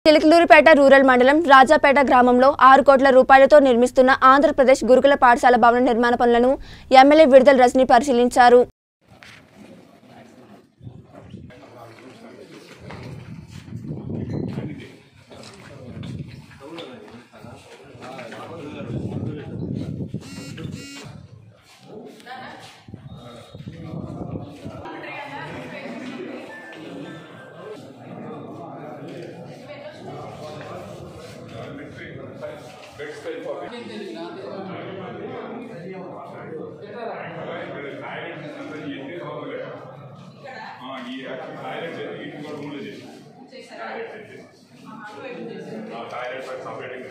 Chilakaluripet rural మండలం రాజాపేట గ్రామంలో ఆరు కోట్ల రూపాయలతో నిర్మిస్తున్న ఆంధ్రప్రదేశ్ గురుకుల పాఠశాల భవన నిర్మాణ పనులను ఎమ్మెల్యే విడుదల రజని పరిశీలించారు ఈ టాయిలెట్ ఇంటి కూడా రూమ్లో చేసి టాయిలెట్ సపరేటింగ్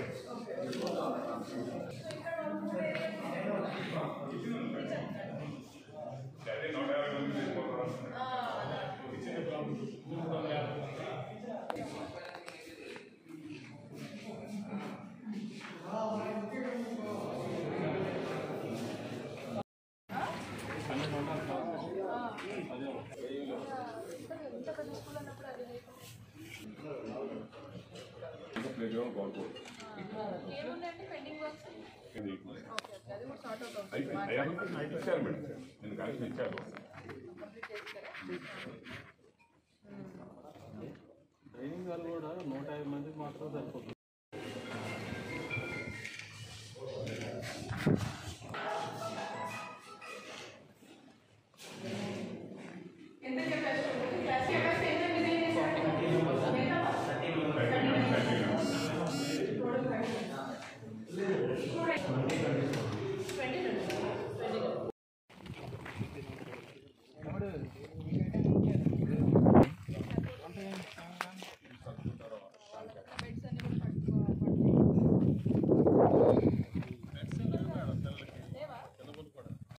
అదే నూట యాభై మంది తీసుకోవాలి ప్లే గ్రౌండ్ బాగుంటుంది ఇచ్చారు మేడం నేను కనెక్షన్ ఇచ్చాను ట్రైనింగ్ వాళ్ళు కూడా నూట యాభై మందికి మాత్రం సరిపోతుంది